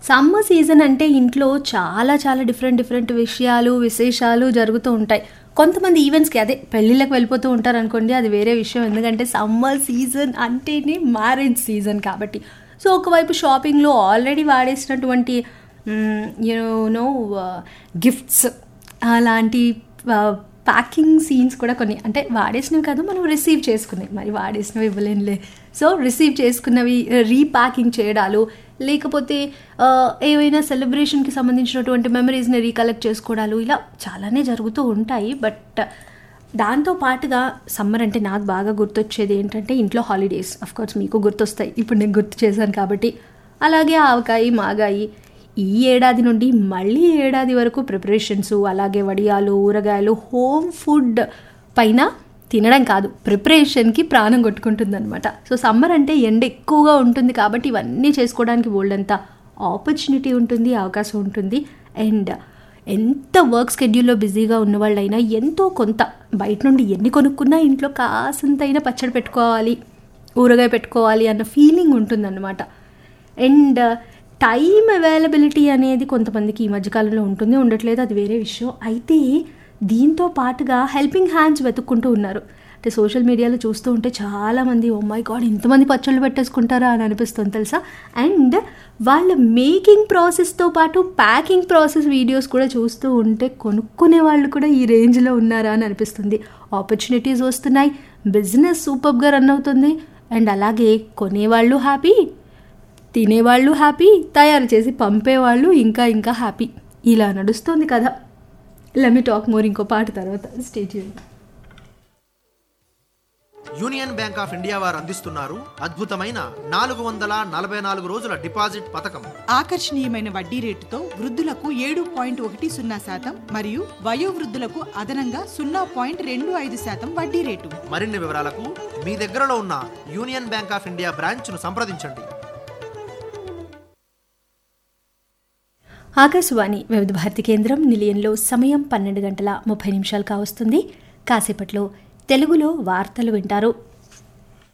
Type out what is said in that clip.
summer season అంటే ఇంట్లో చాలా చాలా డిఫరెంట్ డిఫరెంట్ విషయాలు విశేషాలు జరుగుతూ ఉంటాయి కొంతమంది ఈవెంట్స్కి అదే పెళ్ళిళ్ళకి వెళ్ళిపోతూ ఉంటారు అనుకోండి అది వేరే విషయం ఎందుకంటే సమ్మర్ సీజన్ అంటేనే మ్యారేజ్ సీజన్ కాబట్టి సో ఒకవైపు షాపింగ్లో ఆల్రెడీ వాడేసినటువంటి యూనో గిఫ్ట్స్ అలాంటి ప్యాకింగ్ సీన్స్ కూడా కొన్ని అంటే వాడేసినవి కాదు మనం రిసీవ్ చేసుకున్నాయి మరి వాడేసినవి ఇవ్వలేనులే సో రిసీవ్ చేసుకున్నవి రీప్యాకింగ్ చేయడాలు లేకపోతే ఆ, ఏవైనా సెలబ్రేషన్కి సంబంధించినటువంటి మెమరీస్ని రీకలెక్ట్ చేసుకోవడాలు ఇలా చాలానే జరుగుతూ ఉంటాయి బట్ దాంతో పాటుగా సమ్మర్ అంటే నాకు బాగా గుర్తొచ్చేది ఏంటంటే ఇంట్లో హాలిడేస్ అఫ్ కోర్స్ మీకు గుర్తొస్తాయి ఇప్పుడు నేను గుర్తు చేశాను కాబట్టి అలాగే ఆవకాయి మాగాయి ఈ ఏడాది నుండి మళ్ళీ ఏడాది వరకు ప్రిపరేషన్స్ అలాగే వడియాలు ఊరగాయలు హోమ్ ఫుడ్ పైన తినడం కాదు ప్రిపరేషన్కి ప్రాణం కొట్టుకుంటుందన్నమాట సో సమ్మర్ అంటే ఎండ ఎక్కువగా ఉంటుంది కాబట్టి ఇవన్నీ చేసుకోవడానికి బోల్డంత ఆపర్చునిటీ ఉంటుంది అవకాశం ఉంటుంది అండ్ ఎంత వర్క్ స్కెడ్యూల్లో బిజీగా ఉన్న వాళ్ళైనా ఎంతో కొంత బయట నుండి ఎన్ని కొనుక్కున్నా ఇంట్లో కాసంతైనా పచ్చడి పెట్టుకోవాలి ఊరగాయ పెట్టుకోవాలి అన్న ఫీలింగ్ ఉంటుందన్నమాట అండ్ టైం అవైలబిలిటీ అనేది కొంతమందికి ఈ మధ్యకాలంలో ఉంటుంది ఉండట్లేదు అది వేరే విషయం అయితే దీంతో పాటుగా హెల్పింగ్ హ్యాండ్స్ వెతుక్కుంటూ ఉన్నారు అంటే సోషల్ మీడియాలో చూస్తూ ఉంటే చాలామంది ఓ మై గాడ్ ఇంతమంది పచ్చళ్ళు పెట్టేసుకుంటారా అని అనిపిస్తుంది తెలుసా అండ్ వాళ్ళ మేకింగ్ ప్రాసెస్తో పాటు ప్యాకింగ్ ప్రాసెస్ వీడియోస్ కూడా చూస్తూ ఉంటే కొనుక్కునే వాళ్ళు కూడా ఈ రేంజ్లో ఉన్నారా అని అనిపిస్తుంది ఆపర్చునిటీస్ వస్తున్నాయి బిజినెస్ సూపర్గా రన్ అవుతుంది అండ్ అలాగే కొనేవాళ్ళు హ్యాపీ తినేవాళ్ళు హ్యాపీ తయారు చేసి పంపేవాళ్ళు ఇంకా ఇంకా హ్యాపీ ఇలా నడుస్తుంది కదా లెమి టాక్ మోర్ ఇంకో పాట తర్వాత state union bank of India వారు అందిస్తున్నారు అద్భుతమైన నాలుగు వందల నలభై నాలుగు రోజుల డిపాజిట్ పథకం ఆకర్షణీయమైన వడ్డీ రేటుతో వృద్ధులకు ఏడు పాయింట్ ఒకటి సున్నా శాతం మరియు వయోవృద్ధులకు అదనంగా సున్నా పాయింట్ రెండు ఐదు శాతం వడ్డీ రేటు మరిన్ని వివరాలకు మీ దగ్గరలో ఉన్న యూనియన్ బ్యాంక్ ఆఫ్ ఇండియా బ్రాంచ్ను సంప్రదించండి ఆకాశవాణి వివిధ భారతి కేంద్రం నిలయంలో సమయం పన్నెండు గంటల ముప్పై నిమిషాలు కావస్తుంది కాసేపట్లో తెలుగులో వార్తలు వింటారు